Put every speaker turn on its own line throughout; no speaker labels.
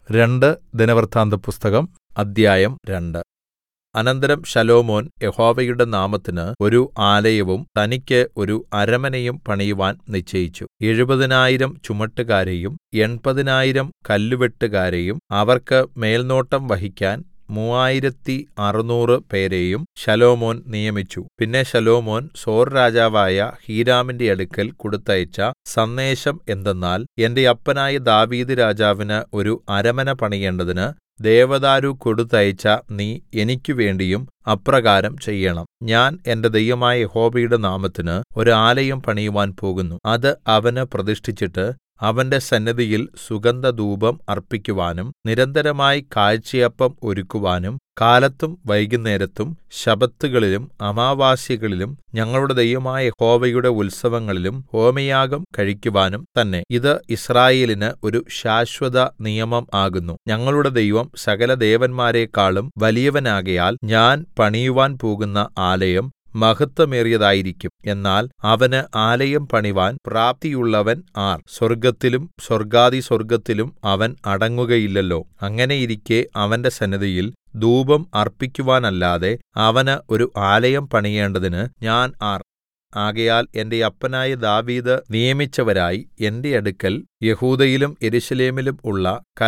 രണ്ട് ദിനവൃത്താന്തപുസ്തകം അദ്ധ്യായം രണ്ട് അനന്തരം ശലോമോൻ യഹോവയുടെ നാമത്തിന് ഒരു ആലയവും തനിക്ക് ഒരു അരമനയും പണിയുവാൻ നിശ്ചയിച്ചു എഴുപതിനായിരം ചുമട്ടുകാരെയും എൺപതിനായിരം കല്ലുവെട്ടുകാരെയും അവർക്ക് മേൽനോട്ടം വഹിക്കാൻ മൂവായിരത്തി അറുനൂറ് പേരെയും ശലോമോൻ നിയമിച്ചു പിന്നെ ശലോമോൻ സോർരാജാവായ ഹീരാമിന്റെ അടുക്കൽ കൊടുത്തയച്ച സന്ദേശം എന്തെന്നാൽ എന്റെ അപ്പനായ ദാവീദ് രാജാവിന് ഒരു അരമന പണിയേണ്ടതിന് ദേവദാരു കൊടുത്തയച്ച നീ എനിക്ക് വേണ്ടിയും അപ്രകാരം ചെയ്യണം ഞാൻ എന്റെ ദൈവമായ യഹോവയുടെ നാമത്തിന് ഒരു ആലയം പണിയുവാൻ പോകുന്നു അത് അവന് പ്രതിഷ്ഠിച്ചിട്ട് അവന്റെ സന്നിധിയിൽ സുഗന്ധധൂപം അർപ്പിക്കുവാനും നിരന്തരമായി കാഴ്ചയപ്പം ഒരുക്കുവാനും കാലത്തും വൈകുന്നേരത്തും ശബ്ബത്തുകളിലും അമാവാസ്യകളിലും ഞങ്ങളുടെ ദൈവമായ യഹോവയുടെ ഉത്സവങ്ങളിലും ഹോമയാഗം കഴിക്കുവാനും തന്നെ ഇത് യിസ്രായേലിന് ഒരു ശാശ്വത നിയമം ആകുന്നു ഞങ്ങളുടെ ദൈവം സകല ദേവന്മാരെക്കാളും വലിയവനാകയാൽ ഞാൻ പണിയുവാൻ പോകുന്ന ആലയം മഹത്വമേറിയതായിരിക്കും എന്നാൽ അവന് ആലയം പണിവാൻ പ്രാപ്തിയുള്ളവൻ ആർ സ്വർഗ്ഗത്തിലും സ്വർഗ്ഗാധിസ്വർഗ്ഗത്തിലും അവൻ അടങ്ങുകയില്ലല്ലോ അങ്ങനെയിരിക്കെ അവന്റെ സന്നിധിയിൽ ധൂപം അർപ്പിക്കുവാനല്ലാതെ അവന് ഒരു ആലയം പണിയേണ്ടതിന് ഞാൻ ആർ ആകയാൽ എന്റെ അപ്പനായ ദാവീദ് നിയമിച്ചവരായി എന്റെ അടുക്കൽ യെഹൂദയിലും യെരൂശലേമിലും ഉള്ള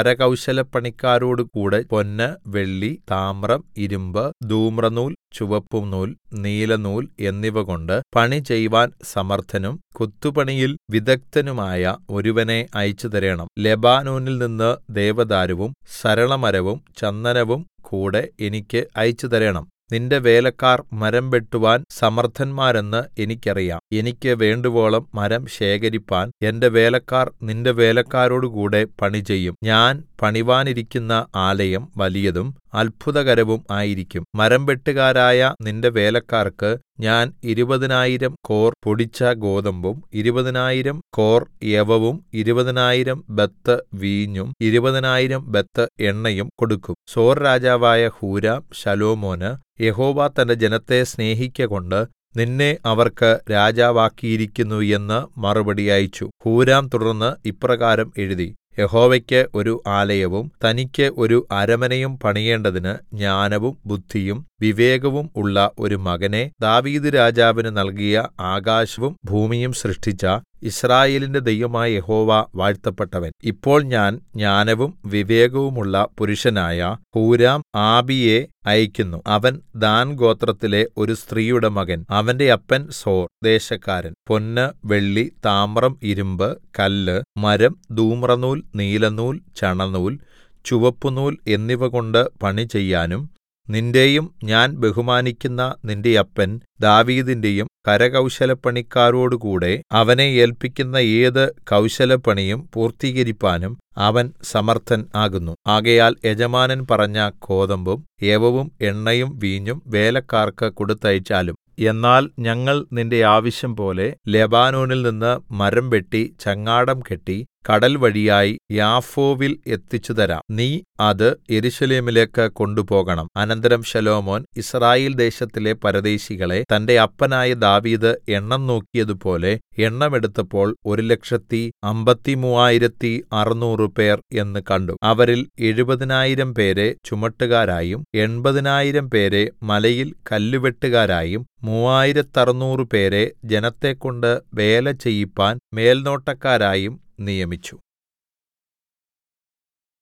കരകൗശലപ്പണിക്കാരോടുകൂടെ പൊന്ന് വെള്ളി താമ്രം ഇരുമ്പ് ധൂമ്രനൂൽ ചുവപ്പുനൂൽ നീലനൂൽ എന്നിവകൊണ്ട് പണി ചെയ്വാൻ സമർത്ഥനും കൊത്തുപണിയിൽ വിദഗ്ധനുമായ ഒരുവനെ അയച്ചുതരേണം ലെബാനോനിൽ നിന്ന് ദേവദാരുവും സരളമരവും ചന്ദനവും കൂടെ എനിക്ക് അയച്ചുതരേണം നിന്റെ വേലക്കാർ മരം വെട്ടുവാൻ സമർത്ഥന്മാരെന്ന് എനിക്കറിയാം എനിക്ക് വേണ്ടുവോളം മരം ശേഖരിപ്പാൻ എന്റെ വേലക്കാർ നിന്റെ വേലക്കാരോടുകൂടെ പണി ചെയ്യും ഞാൻ പണിവാനിരിക്കുന്ന ആലയം വലിയതും അത്ഭുതകരവും ആയിരിക്കും മരം വെട്ടുകാരായ നിന്റെ വേലക്കാർക്ക് ഞാൻ ഇരുപതിനായിരം കോർ പൊടിച്ച ഗോതമ്പും ഇരുപതിനായിരം കോർ യവവും ഇരുപതിനായിരം ബത്ത് വീഞ്ഞും ഇരുപതിനായിരം ബത്ത് എണ്ണയും കൊടുക്കും സോർ രാജാവായ ഹൂരാം ശലോമോന് യഹോവ തന്റെ ജനത്തെ സ്നേഹിക്കകൊണ്ട് നിന്നെ അവർക്ക് രാജാവാക്കിയിരിക്കുന്നു എന്ന് മറുപടി അയച്ചു ഹൂരാം തുടർന്ന് ഇപ്രകാരം എഴുതി യഹോവയ്ക്ക് ഒരു ആലയവും തനിക്ക് ഒരു അരമനയും പണിയേണ്ടതിന് ജ്ഞാനവും ബുദ്ധിയും വിവേകവും ഉള്ള ഒരു മകനെ ദാവീദ് രാജാവിന് നൽകിയ ആകാശവും ഭൂമിയും സൃഷ്ടിച്ച യിസ്രായേലിന്റെ ദൈവമായ യഹോവ വാഴ്ത്തപ്പെട്ടവൻ ഇപ്പോൾ ഞാൻ ജ്ഞാനവും വിവേകവുമുള്ള പുരുഷനായ ഹൂരാം ആബിയെ അയക്കുന്നു അവൻ ദാൻ ഗോത്രത്തിലെ ഒരു സ്ത്രീയുടെ മകൻ അവന്റെ അപ്പൻ സോർ ദേശക്കാരൻ പൊന്ന് വെള്ളി താമ്രം ഇരുമ്പ് കല്ല് മരം ധൂമ്രനൂൽ നീലനൂൽ ചണനൂൽ ചുവപ്പുനൂൽ എന്നിവ കൊണ്ട് പണി ചെയ്യാനും നിന്റെയും ഞാൻ ബഹുമാനിക്കുന്ന നിന്റെ അപ്പൻ ദാവീദിന്റെയും കരകൗശലപ്പണിക്കാരോടുകൂടെ അവനെ ഏല്പിക്കുന്ന ഏത് കൗശലപ്പണിയും പൂർത്തീകരിപ്പാനും അവൻ സമർത്ഥൻ ആകുന്നു ആകയാൽ യജമാനൻ പറഞ്ഞ കോതമ്പും യവവും എണ്ണയും വീഞ്ഞും വേലക്കാർക്ക് കൊടുത്തയച്ചാലും എന്നാൽ ഞങ്ങൾ നിന്റെ ആവശ്യം പോലെ ലെബാനോനിൽ നിന്ന് മരം വെട്ടി ചങ്ങാടം കെട്ടി കടൽ വഴിയായി യാഫോവിൽ എത്തിച്ചുതരാം നീ അത് യെരൂശലേമിലേക്ക് കൊണ്ടുപോകണം അനന്തരം ശലോമോൻ യിസ്രായേൽ ദേശത്തിലെ പരദേശികളെ തന്റെ അപ്പനായ ദാവീദ് എണ്ണം നോക്കിയതുപോലെ എണ്ണമെടുത്തപ്പോൾ ഒരു ലക്ഷത്തി അമ്പത്തിമൂവായിരത്തി അറുനൂറ് പേർ എന്ന് കണ്ടു അവരിൽ എഴുപതിനായിരം പേരെ ചുമട്ടുകാരായും എൺപതിനായിരം പേരെ മലയിൽ കല്ലുവെട്ടുകാരായും മൂവായിരത്തറുനൂറ് പേരെ ജനത്തെക്കൊണ്ട് വേല ചെയ്യിപ്പാൻ മേൽനോട്ടക്കാരായും നിയമിച്ചു